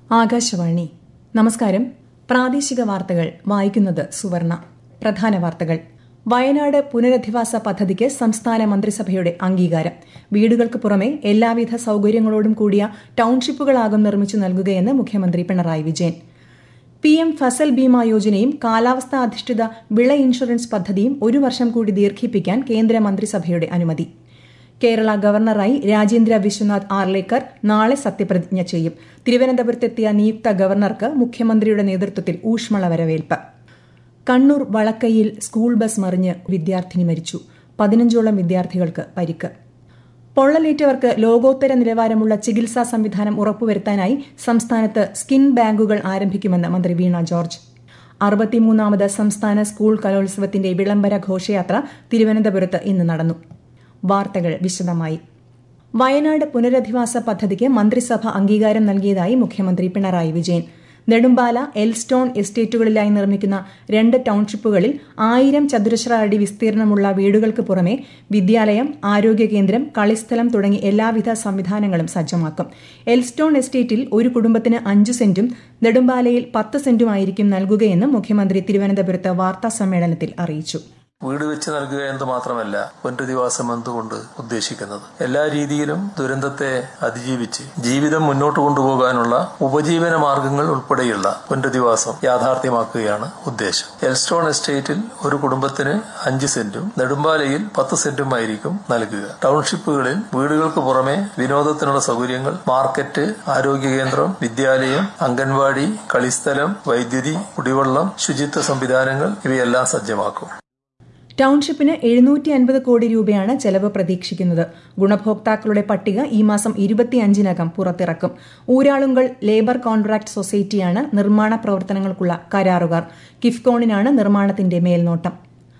ആകാശവാണി നമസ്കാരം പ്രാദേശിക വാർത്തകൾ വായിക്കുന്നത് സുവർണ പ്രധാന വാർത്തകൾ വയനാട് പുനരധിവാസ പദ്ധതിക്ക് സംസ്ഥാന മന്ത്രിസഭയുടെ അംഗീകാരം വീടുകൾക്ക് പുറമെ എല്ലാവിധ സൌകര്യങ്ങളോടും കൂടിയ ടൌൺഷിപ്പുകളാകും നിർമ്മിച്ചു നൽകുകയെന്ന് മുഖ്യമന്ത്രി പിണറായി വിജയൻ പി എം ഫസൽ ബീമ യോജനയും കാലാവസ്ഥാ അധിഷ്ഠിത വിള ഇൻഷുറൻസ് പദ്ധതിയും ഒരു വർഷം കൂടി ദീർഘിപ്പിക്കാൻ കേന്ദ്ര മന്ത്രിസഭയുടെ അനുമതി കേരള ഗവർണറായി രാജേന്ദ്ര വിശ്വനാഥ് ആർലേക്കർ നാളെ സത്യപ്രതിജ്ഞ ചെയ്യും തിരുവനന്തപുരത്തെത്തിയ നിയുക്ത ഗവർണർക്ക് മുഖ്യമന്ത്രിയുടെ നേതൃത്വത്തിൽ ഊഷ്മള വരവേൽപ്പ് കണ്ണൂർ വളക്കയിൽ സ്കൂൾ ബസ് മറിഞ്ഞ് വിദ്യാർത്ഥിനി മരിച്ചു പതിനഞ്ചോളം വിദ്യാർത്ഥികൾക്ക് പരിക്ക് പൊള്ളലേറ്റവർക്ക് ലോകോത്തര നിലവാരമുള്ള ചികിത്സാ സംവിധാനം ഉറപ്പുവരുത്താനായി സംസ്ഥാനത്ത് സ്കിൻ ബാങ്കുകൾ ആരംഭിക്കുമെന്ന് മന്ത്രി വീണ ജോർജ് അറുപത്തിമൂന്നാമത് സംസ്ഥാന സ്കൂൾ കലോത്സവത്തിന്റെ വിളംബര ഘോഷയാത്ര തിരുവനന്തപുരത്ത് ഇന്ന് നടന്നു വാർത്തകൾ വിശദമായി വയനാട് പുനരധിവാസ പദ്ധതിക്ക് മന്ത്രിസഭ അംഗീകാരം നൽകിയതായി മുഖ്യമന്ത്രി പിണറായി വിജയൻ നെടുമ്പാല എൽസ്റ്റോൺ എസ്റ്റേറ്റുകളിലായി നിർമ്മിക്കുന്ന രണ്ട് ടൌൺഷിപ്പുകളിൽ ആയിരം ചതുരശ്ര അടി വിസ്തീർണമുള്ള വീടുകൾക്ക് പുറമെ വിദ്യാലയം ആരോഗ്യ കേന്ദ്രം കളിസ്ഥലം തുടങ്ങി എല്ലാവിധ സംവിധാനങ്ങളും സജ്ജമാക്കും എൽസ്റ്റോൺ എസ്റ്റേറ്റിൽ ഒരു കുടുംബത്തിന് അഞ്ചു സെന്റും നെടുമ്പാലയിൽ പത്ത് സെന്റുമായിരിക്കും നൽകുകയെന്നും മുഖ്യമന്ത്രി തിരുവനന്തപുരത്ത് വാർത്താ സമ്മേളനത്തിൽ അറിയിച്ചു വീട് വെച്ച് നൽകുക എന്ന് മാത്രമല്ല പുനരധിവാസം എന്തുകൊണ്ട് ഉദ്ദേശിക്കുന്നത് എല്ലാ രീതിയിലും ദുരന്തത്തെ അതിജീവിച്ച് ജീവിതം മുന്നോട്ട് കൊണ്ടുപോകാനുള്ള ഉപജീവന മാർഗങ്ങൾ ഉൾപ്പെടെയുള്ള പുനരധിവാസം യാഥാർത്ഥ്യമാക്കുകയാണ് ഉദ്ദേശം എൽസ്റ്റോൺ എസ്റ്റേറ്റിൽ ഒരു കുടുംബത്തിന് അഞ്ച് സെന്റും നെടുമ്പാലയിൽ പത്ത് സെന്റുമായിരിക്കും നൽകുക ടൗൺഷിപ്പുകളിൽ വീടുകൾക്ക് പുറമെ വിനോദത്തിനുള്ള സൗകര്യങ്ങൾ മാർക്കറ്റ് ആരോഗ്യ കേന്ദ്രം വിദ്യാലയം അംഗൻവാടി കളിസ്ഥലം വൈദ്യുതി കുടിവെള്ളം ശുചിത്വ സംവിധാനങ്ങൾ ഇവയെല്ലാം സജ്ജമാക്കും ടൌൺഷിപ്പിന് എഴുന്നൂറ്റി അൻപത് കോടി രൂപയാണ് ചെലവ് പ്രതീക്ഷിക്കുന്നത് ഗുണഭോക്താക്കളുടെ പട്ടിക ഈ മാസം ഇരുപത്തിയഞ്ചിനകം പുറത്തിറക്കും ഊരാളുങ്കൽ ലേബർ കോൺട്രാക്ട് സൊസൈറ്റിയാണ് നിർമ്മാണ പ്രവർത്തനങ്ങൾക്കുള്ള കരാറുകാർ കിഫ്കോണിനാണ് നിർമ്മാണത്തിന്റെ മേൽനോട്ടം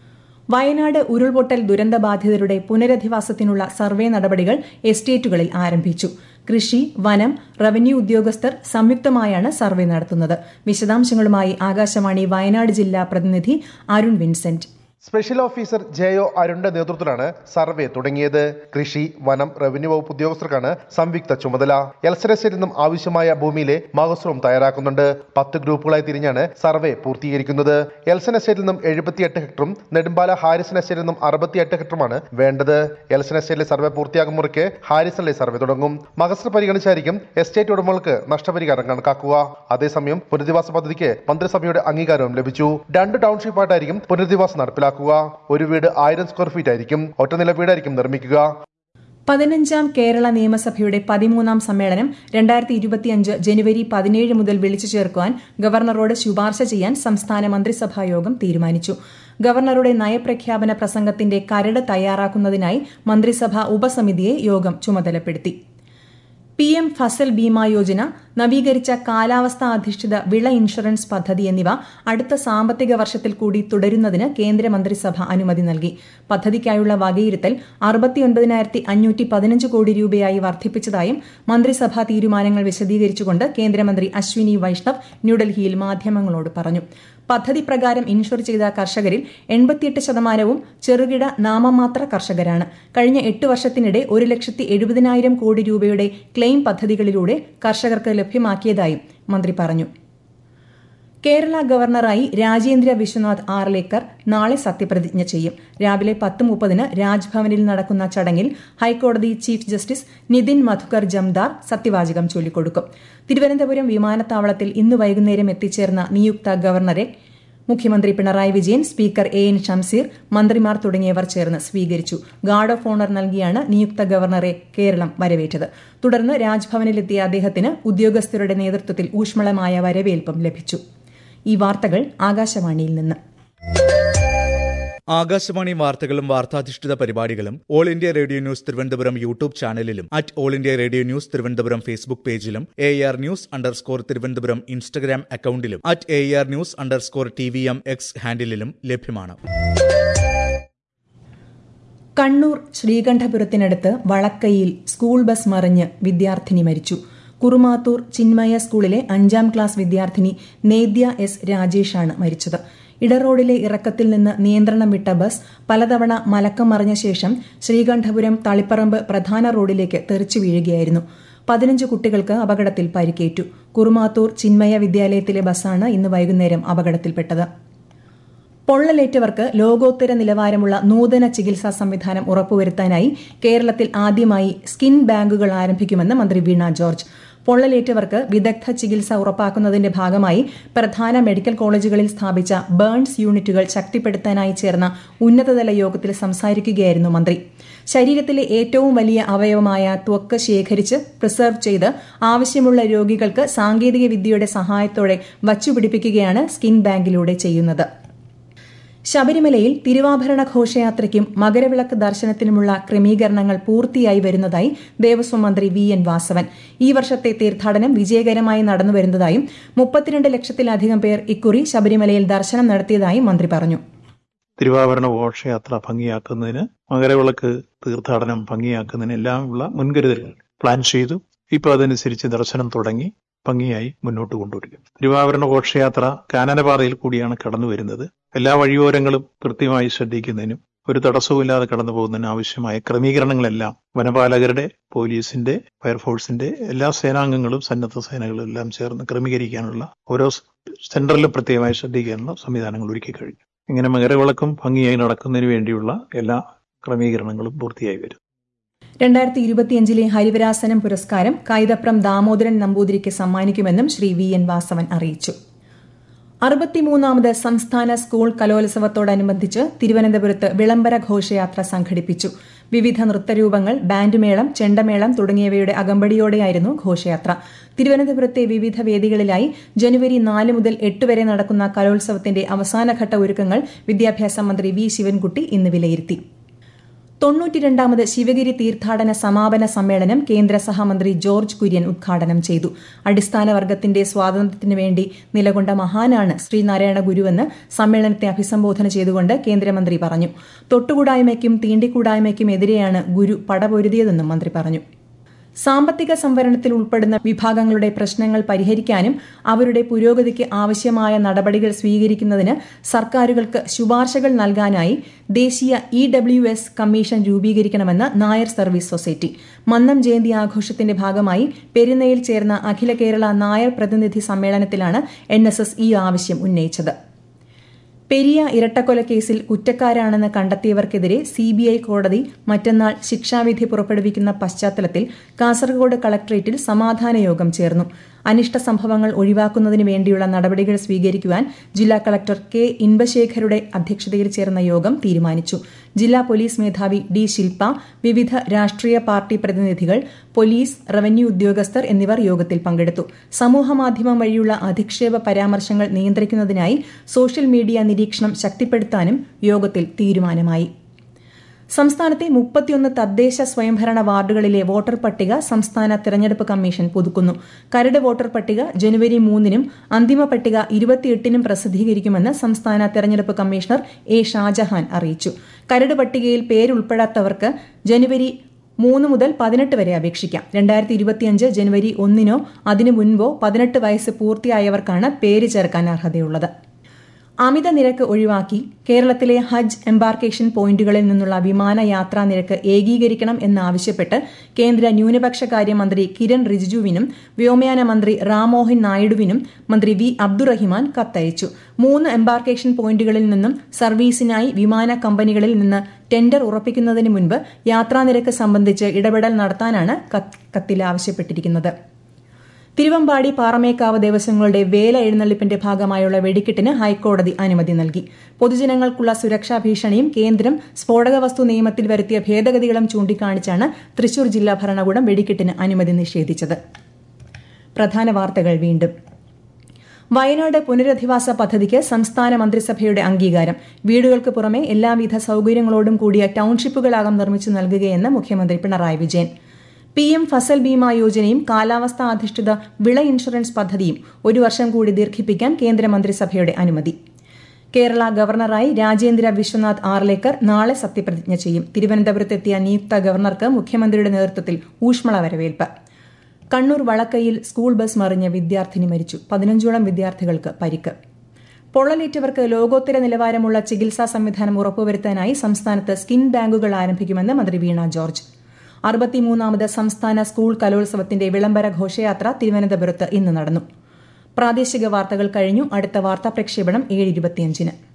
വയനാട് ഉരുൾപൊട്ടൽ ദുരന്തബാധിതരുടെ പുനരധിവാസത്തിനുള്ള സർവേ നടപടികൾ എസ്റ്റേറ്റുകളിൽ ആരംഭിച്ചു കൃഷി വനം റവന്യൂ ഉദ്യോഗസ്ഥർ സംയുക്തമായാണ് സർവേ നടത്തുന്നത് വിശദാംശങ്ങളുമായി ആകാശവാണി വയനാട് ജില്ലാ പ്രതിനിധി Arun Vincent special officer J O അരുണിന്റെ നേതൃത്വത്തിലാണ് സർവേ തുടങ്ങിയത് കൃഷി വനം റവന്യൂ വകുപ്പ് ഉദ്യോഗസ്ഥർക്കാണ് സംയുക്ത ചുമതല എൽസൺ എസ്റ്റേറ്റിൽ നിന്നും ആവശ്യമായ ഭൂമിയിലെ മഹസൂറും തയ്യാറാക്കുന്നുണ്ട് പത്ത് ഗ്രൂപ്പുകളായി തിരിഞ്ഞാണ് സർവേ പൂർത്തീകരിക്കുന്നത് എൽസൺ എസ്റ്റേറ്റിൽ നിന്നും എഴുപത്തിയെട്ട് ഹെക്ടറും നെടുമ്പാല ഹാരിസൺ എസ്റ്റേറ്റിൽ നിന്നും അറുപത്തിയെട്ട് ഹെക്ടറുമാണ് വേണ്ടത് എൽസൺ എസ്റ്റേറ്റിലെ സർവേ പൂർത്തിയാകും മുറയ്ക്ക് ഹാരിസണിലെ സർവേ തുടങ്ങും മഹസർ പരിഗണിച്ചായിരിക്കും എസ്റ്റേറ്റ് ഉടമകൾക്ക് നഷ്ടപരിഹാരം കണക്കാക്കുക അതേസമയം പുനരധിവാസ പദ്ധതിക്ക് മന്ത്രിസഭയുടെ അംഗീകാരവും ലഭിച്ചു രണ്ട് ടൗൺഷിപ്പായിട്ടായിരിക്കും പുനരധിവാസം നടപ്പിലാക്കുക ഒരു വീട് ആയിരം സ്ക്വയർ ഫീറ്റ് ആയിരിക്കും ഒറ്റനില വീടായിരിക്കും നിർമ്മിക്കുക പതിനഞ്ചാം കേരള നിയമസഭയുടെ പതിമൂന്നാം സമ്മേളനം രണ്ടായിരത്തി ഇരുപത്തിയഞ്ച് ജനുവരി പതിനേഴ് മുതൽ വിളിച്ചു ചേർക്കുവാൻ ഗവർണറോട് ശുപാർശ ചെയ്യാൻ സംസ്ഥാന മന്ത്രിസഭാ യോഗം തീരുമാനിച്ചു ഗവർണറുടെ നയപ്രഖ്യാപന പ്രസംഗത്തിന്റെ കരട് തയ്യാറാക്കുന്നതിനായി മന്ത്രിസഭാ ഉപസമിതിയെ യോഗം ചുമതലപ്പെടുത്തി പി എം ഫസൽ ബീമ യോജന നവീകരിച്ച കാലാവസ്ഥാ അധിഷ്ഠിത വിള ഇൻഷുറൻസ് പദ്ധതി എന്നിവ അടുത്ത സാമ്പത്തിക വർഷത്തിൽ കൂടി തുടരുന്നതിന് കേന്ദ്രമന്ത്രിസഭ അനുമതി നൽകി പദ്ധതിക്കായുള്ള വകയിരുത്തൽ അറുപത്തിയൊൻപതിനായിരത്തി അഞ്ഞൂറ്റി പതിനഞ്ച് കോടി രൂപയായി വർദ്ധിപ്പിച്ചതായും മന്ത്രിസഭാ തീരുമാനങ്ങൾ വിശദീകരിച്ചുകൊണ്ട് കേന്ദ്രമന്ത്രി അശ്വിനി വൈഷ്ണവ് ന്യൂഡൽഹിയിൽ മാധ്യമങ്ങളോട് പറഞ്ഞു പദ്ധതി പ്രകാരം ഇൻഷുർ ചെയ്ത കർഷകരിൽ എൺപത്തിയെട്ട് ശതമാനവും ചെറുകിട നാമമാത്ര കർഷകരാണ് കഴിഞ്ഞ എട്ട് വർഷത്തിനിടെ ഒരു ലക്ഷത്തി എഴുപതിനായിരം കോടി രൂപയുടെ ക്ലെയിം പദ്ധതികളിലൂടെ കർഷകർക്ക് ലഭ്യമാക്കിയതായും മന്ത്രി പറഞ്ഞു കേരള ഗവർണറായി രാജേന്ദ്ര വിശ്വനാഥ് ആർലേക്കർ നാളെ സത്യപ്രതിജ്ഞ ചെയ്യും രാവിലെ പത്ത് മുപ്പതിന് രാജ്ഭവനിൽ നടക്കുന്ന ചടങ്ങിൽ ഹൈക്കോടതി ചീഫ് ജസ്റ്റിസ് നിതിൻ മധുകർ ജംദാർ സത്യവാചകം ചൊല്ലിക്കൊടുക്കും തിരുവനന്തപുരം വിമാനത്താവളത്തിൽ ഇന്ന് വൈകുന്നേരം എത്തിച്ചേർന്ന നിയുക്ത ഗവർണറെ മുഖ്യമന്ത്രി Pinarayi Vijayan speaker A N Shamseer മന്ത്രിമാർ തുടങ്ങിയവർ ചേർന്ന് സ്വീകരിച്ചു ഗാർഡ് ഓഫ് ഓണർ നൽകിയാണ് നിയുക്ത ഗവർണറെ കേരളം വരവേറ്റത് തുടർന്ന് രാജ്ഭവനിലെത്തിയ അദ്ദേഹത്തിന് ഉദ്യോഗസ്ഥരുടെ നേതൃത്വത്തിൽ ഊഷ്മളമായ വരവേൽപ്പും ലഭിച്ചു ഈ വാർത്തകൾ ആകാശവാണിയിൽ നിന്ന് ആകാശവാണി വാർത്തകളും വാർത്താധിഷ്ഠിത പരിപാടികളും all India radio news Thiruvananthapuram YouTube ചാനലിലും at all India radio news Thiruvananthapuram Facebook പേജിലും A R news underscore Thiruvananthapuram Instagram അക്കൌണ്ടിലും at A R news underscore T V M X ഹാൻഡിലും ലഭ്യമാണ് കണ്ണൂർ ശ്രീകണ്ഠപുരത്തിനടുത്ത് വളക്കയിൽ സ്കൂൾ ബസ് മറിഞ്ഞ് വിദ്യാർത്ഥിനി മരിച്ചു കുറുമാത്തൂർ ചിന്മയ സ്കൂളിലെ അഞ്ചാം ക്ലാസ് വിദ്യാർത്ഥിനി നേദ്യ എസ് രാജേഷാണ് മരിച്ചത് ഇടറോഡിലെ ഇറക്കത്തിൽ നിന്ന് നിയന്ത്രണം വിട്ട ബസ് പലതവണ മലക്കം മറിഞ്ഞ ശേഷം ശ്രീകണ്ഠപുരം തളിപ്പറമ്പ് പ്രധാന റോഡിലേക്ക് തെറിച്ചു വീഴുകയായിരുന്നു പതിനഞ്ച് കുട്ടികൾക്ക് അപകടത്തിൽ പരിക്കേറ്റു കുറുമാത്തൂർ ചിന്മയ വിദ്യാലയത്തിലെ ബസ്സാണ് ഇന്ന് വൈകുന്നേരം അപകടത്തിൽപ്പെട്ടത് പൊള്ളലേറ്റവർക്ക് ലോകോത്തര നിലവാരമുള്ള നൂതന ചികിത്സാ സംവിധാനം ഉറപ്പുവരുത്താനായി കേരളത്തിൽ ആദ്യമായി സ്കിൻ ബാങ്കുകൾ ആരംഭിക്കുമെന്ന് മന്ത്രി വീണ ജോർജ് പൊള്ളലേറ്റവർക്ക് വിദഗ്ധ ചികിത്സ ഉറപ്പാക്കുന്നതിന്റെ ഭാഗമായി പ്രധാന മെഡിക്കൽ കോളേജുകളിൽ സ്ഥാപിച്ച ബേൺസ് യൂണിറ്റുകൾ ശക്തിപ്പെടുത്താനായി ചേർന്ന ഉന്നതതല യോഗത്തിൽ സംസാരിക്കുകയായിരുന്നു മന്ത്രി ശരീരത്തിലെ ഏറ്റവും വലിയ അവയവമായ ത്വക്ക് ശേഖരിച്ച് പ്രിസർവ് ചെയ്ത് ആവശ്യമുള്ള രോഗികൾക്ക് സാങ്കേതിക വിദ്യയുടെ സഹായത്തോടെ വച്ചുപിടിപ്പിക്കുകയാണ് സ്കിൻ ബാങ്കിലൂടെ ചെയ്യുന്നത് ശബരിമലയിൽ തിരുവാഭരണ ഘോഷയാത്രയ്ക്കും മകരവിളക്ക് ദർശനത്തിനുമുള്ള ക്രമീകരണങ്ങൾ പൂർത്തിയായി വരുന്നതായി ദേവസ്വം മന്ത്രി വി എൻ വാസവൻ ഈ വർഷത്തെ തീർത്ഥാടനം വിജയകരമായി നടന്നുവരുന്നതായും മുപ്പത്തിരണ്ട് ലക്ഷത്തിലധികം പേർ ഇക്കുറി ശബരിമലയിൽ ദർശനം നടത്തിയതായും മന്ത്രി പറഞ്ഞു തിരുവാഭരണ ഘോഷയാത്ര ഭംഗിയാക്കുന്നതിന് മകരവിളക്ക് തീർത്ഥാടനം ഭംഗിയാക്കുന്നതിന് എല്ലാമുള്ള മുൻകരുതലുകൾ പ്ലാൻ ചെയ്തു ഇപ്പോൾ അതനുസരിച്ച് ദർശനം തുടങ്ങി ഭംഗിയായി മുന്നോട്ട് കൊണ്ടുവരിക തിരുവാഭരണ ഘോഷയാത്ര കാനനപാതയിൽ കൂടിയാണ് കടന്നു വരുന്നത് എല്ലാ വഴിയോരങ്ങളും കൃത്യമായി ശ്രദ്ധിക്കുന്നതിനും ഒരു തടസ്സവുമില്ലാതെ കടന്നു പോകുന്നതിന് ആവശ്യമായ ക്രമീകരണങ്ങളെല്ലാം വനപാലകരുടെ പോലീസിന്റെ ഫയർഫോഴ്സിന്റെ എല്ലാ സേനാംഗങ്ങളും സന്നദ്ധ സേനകളും എല്ലാം ചേർന്ന് ക്രമീകരിക്കാനുള്ള ഓരോ സെന്ററിലും പ്രത്യേകമായി ശ്രദ്ധിക്കാനുള്ള സംവിധാനങ്ങൾ ഒരുക്കി കഴിഞ്ഞു ഇങ്ങനെ മകരവിളക്കും ഭംഗിയായി നടക്കുന്നതിന് വേണ്ടിയുള്ള എല്ലാ ക്രമീകരണങ്ങളും പൂർത്തിയായി വരും രണ്ടായിരത്തി ഇരുപത്തിയഞ്ചിലെ ഹരിവരാസനം പുരസ്കാരം കൈതപ്രം ദാമോദരൻ നമ്പൂതിരിക്ക് സമ്മാനിക്കുമെന്നും ശ്രീ വി എൻ വാസവൻ അറിയിച്ചു അറുപത്തിമൂന്നാമത് സംസ്ഥാന സ്കൂൾ കലോത്സവത്തോടനുബന്ധിച്ച് തിരുവനന്തപുരത്ത് വിളംബര ഘോഷയാത്ര സംഘടിപ്പിച്ചു വിവിധ നൃത്തരൂപങ്ങൾ ബാൻഡുമേളം ചെണ്ടമേളം തുടങ്ങിയവയുടെ അകമ്പടിയോടെയായിരുന്നു ഘോഷയാത്ര തിരുവനന്തപുരത്തെ വിവിധ വേദികളിലായി ജനുവരി നാല് മുതൽ എട്ട് വരെ നടക്കുന്ന കലോത്സവത്തിന്റെ അവസാനഘട്ട ഒരുക്കങ്ങൾ വിദ്യാഭ്യാസ മന്ത്രി വി ശിവൻകുട്ടി ഇന്ന് വിലയിരുത്തി തൊണ്ണൂറ്റിരണ്ടാമത് ശിവഗിരി തീർത്ഥാടന സമാപന സമ്മേളനം കേന്ദ്ര സഹമന്ത്രി ജോർജ് കുര്യൻ ഉദ്ഘാടനം ചെയ്തു അടിസ്ഥാന വർഗത്തിന്റെ സ്വാതന്ത്ര്യത്തിനു വേണ്ടി നിലകൊണ്ട മഹാനാണ് ശ്രീനാരായണ ഗുരുവെന്ന് സമ്മേളനത്തെ അഭിസംബോധന ചെയ്തുകൊണ്ട് കേന്ദ്രമന്ത്രി പറഞ്ഞു തൊട്ടുകൂടായ്മയ്ക്കും തീണ്ടിക്കൂടായ്മയ്ക്കും എതിരെയാണ് ഗുരു പടപൊരുതിയതെന്നും മന്ത്രി പറഞ്ഞു സാമ്പത്തിക സംവരണത്തിൽ ഉൾപ്പെടുന്ന വിഭാഗങ്ങളുടെ പ്രശ്നങ്ങൾ പരിഹരിക്കാനും അവരുടെ പുരോഗതിക്ക് ആവശ്യമായ നടപടികൾ സ്വീകരിക്കുന്നതിന് സർക്കാരുകൾക്ക് ശുപാർശകൾ നൽകാനായി ദേശീയ ഇ ഡബ്ല്യു എസ് കമ്മീഷൻ രൂപീകരിക്കണമെന്ന് നായർ സർവീസ് സൊസൈറ്റി മന്നം ജയന്തി ആഘോഷത്തിന്റെ ഭാഗമായി പെരുന്നയിൽ ചേർന്ന അഖില കേരള നായർ പ്രതിനിധി സമ്മേളനത്തിലാണ് എൻ ഈ ആവശ്യം ഉന്നയിച്ചത് പെരിയ ഇരട്ടക്കൊലക്കേസിൽ കുറ്റക്കാരാണെന്ന് കണ്ടെത്തിയവർക്കെതിരെ സിബിഐ കോടതി മറ്റന്നാൾ ശിക്ഷാവിധി പുറപ്പെടുവിക്കുന്ന പശ്ചാത്തലത്തിൽ കാസർഗോഡ് കളക്ടറേറ്റിൽ സമാധാന യോഗം ചേർന്നു അനിഷ്ട സംഭവങ്ങൾ ഒഴിവാക്കുന്നതിന് വേണ്ടിയുള്ള നടപടികൾ സ്വീകരിക്കുവാൻ ജില്ലാ കളക്ടർ കെ ഇൻബശേഖരുടെ അധ്യക്ഷതയിൽ ചേർന്ന യോഗം തീരുമാനിച്ചു ജില്ലാ പോലീസ് മേധാവി ഡി ശില്പ വിവിധ രാഷ്ട്രീയ പാർട്ടി പ്രതിനിധികൾ പോലീസ് റവന്യൂ ഉദ്യോഗസ്ഥർ എന്നിവർ യോഗത്തിൽ പങ്കെടുത്തു സമൂഹമാധ്യമം വഴിയുള്ള അധിക്ഷേപ പരാമർശങ്ങൾ നിയന്ത്രിക്കുന്നതിനായി സോഷ്യൽ മീഡിയ നിരീക്ഷണം ശക്തിപ്പെടുത്താനും യോഗത്തിൽ തീരുമാനമായി സംസ്ഥാനത്തെ മുപ്പത്തിയൊന്ന് തദ്ദേശ സ്വയംഭരണ വാർഡുകളിലെ വോട്ടർ പട്ടിക സംസ്ഥാന തെരഞ്ഞെടുപ്പ് കമ്മീഷൻ പുതുക്കുന്നു കരട് വോട്ടർ പട്ടിക ജനുവരി മൂന്നിനും അന്തിമ പട്ടിക ഇരുപത്തിയെട്ടിനും പ്രസിദ്ധീകരിക്കുമെന്ന് സംസ്ഥാന തെരഞ്ഞെടുപ്പ് കമ്മീഷണർ എ ഷാജഹാൻ അറിയിച്ചു കരട് പട്ടികയിൽ പേരുൾപ്പെടാത്തവർക്ക് ജനുവരി മൂന്ന് മുതൽ പതിനെട്ട് വരെ അപേക്ഷിക്കാം രണ്ടായിരത്തി ഇരുപത്തിയഞ്ച് ജനുവരി ഒന്നിനോ അതിനു മുൻപോ പതിനെട്ട് വയസ്സ് പൂർത്തിയായവർക്കാണ് പേര് ചേർക്കാൻ അർഹതയുള്ളത് അമിത നിരക്ക് ഒഴിവാക്കി കേരളത്തിലെ ഹജ്ജ് എംബാർക്കേഷൻ പോയിന്റുകളിൽ നിന്നുള്ള വിമാനയാത്രാ നിരക്ക് ഏകീകരിക്കണം എന്നാവശ്യപ്പെട്ട് കേന്ദ്ര ന്യൂനപക്ഷകാര്യ മന്ത്രി കിരൺ റിജിജുവിനും വ്യോമയാന മന്ത്രി റാംമോഹൻ നായിഡുവിനും മന്ത്രി വി അബ്ദുറഹിമാൻ കത്തയച്ചു മൂന്ന് എംബാർക്കേഷൻ പോയിന്റുകളിൽ നിന്നും സർവീസിനായി വിമാന കമ്പനികളിൽ നിന്ന് ടെൻഡർ ഉറപ്പിക്കുന്നതിന് മുൻപ് യാത്രാനിരക്ക് സംബന്ധിച്ച് ഇടപെടൽ നടത്താനാണ് കത്തിൽ ആവശ്യപ്പെട്ടിരിക്കുന്നത് തിരുവമ്പാടി പാറമേക്കാവ് ദേവസ്വങ്ങളുടെ വേല എഴുന്നള്ളിപ്പിന്റെ ഭാഗമായുള്ള വെടിക്കെട്ടിന് ഹൈക്കോടതി അനുമതി നൽകി പൊതുജനങ്ങൾക്കുള്ള സുരക്ഷാ ഭീഷണിയും കേന്ദ്രം സ്ഫോടക വസ്തു നിയമത്തിൽ വരുത്തിയ ഭേദഗതികളും ചൂണ്ടിക്കാണിച്ചാണ് തൃശൂർ ജില്ലാ ഭരണകൂടം വെടിക്കെട്ടിന് അനുമതി നിഷേധിച്ചത് പ്രധാന വാർത്തകൾ വീണ്ടും വയനാട് പുനരധിവാസ പദ്ധതിക്ക് സംസ്ഥാന മന്ത്രിസഭയുടെ അംഗീകാരം വീടുകൾക്ക് പുറമെ എല്ലാവിധ സൌകര്യങ്ങളോടും കൂടിയ ടൌൺഷിപ്പുകളാകും നിർമ്മിച്ചു നൽകുകയെന്ന് മുഖ്യമന്ത്രി പിണറായി വിജയൻ പി എം ഫസൽ ബീമ യോജനയും കാലാവസ്ഥാ അധിഷ്ഠിത വിള ഇൻഷുറൻസ് പദ്ധതിയും ഒരു വർഷം കൂടി ദീർഘിപ്പിക്കാൻ കേന്ദ്രമന്ത്രിസഭയുടെ അനുമതി കേരള ഗവർണറായി രാജേന്ദ്ര വിശ്വനാഥ് ആർലേക്കർ നാളെ സത്യപ്രതിജ്ഞ ചെയ്യും തിരുവനന്തപുരത്തെത്തിയ നിയുക്ത ഗവർണർക്ക് മുഖ്യമന്ത്രിയുടെ നേതൃത്വത്തിൽ ഊഷ്മള വരവേൽപ്പ് കണ്ണൂർ വളക്കയിൽ സ്കൂൾ ബസ് മറിഞ്ഞ് വിദ്യാർത്ഥിനി മരിച്ചു പതിനഞ്ചോളം വിദ്യാർത്ഥികൾക്ക് പരിക്ക് പൊള്ളലേറ്റവർക്ക് ലോകോത്തര നിലവാരമുള്ള ചികിത്സാ സംവിധാനം ഉറപ്പുവരുത്താനായി സംസ്ഥാനത്ത് സ്കിൻ ബാങ്കുകൾ ആരംഭിക്കുമെന്ന് മന്ത്രി വീണ ജോർജ് അറുപത്തിമൂന്നാമത് സംസ്ഥാന സ്കൂൾ കലോത്സവത്തിന്റെ വിളംബര ഘോഷയാത്ര തിരുവനന്തപുരത്ത് ഇന്ന് നടന്നു പ്രാദേശിക വാർത്തകൾ കഴിഞ്ഞു അടുത്ത വാർത്താ പ്രക്ഷേപണം ഏഴ് ഇരുപത്തിയഞ്ചിന്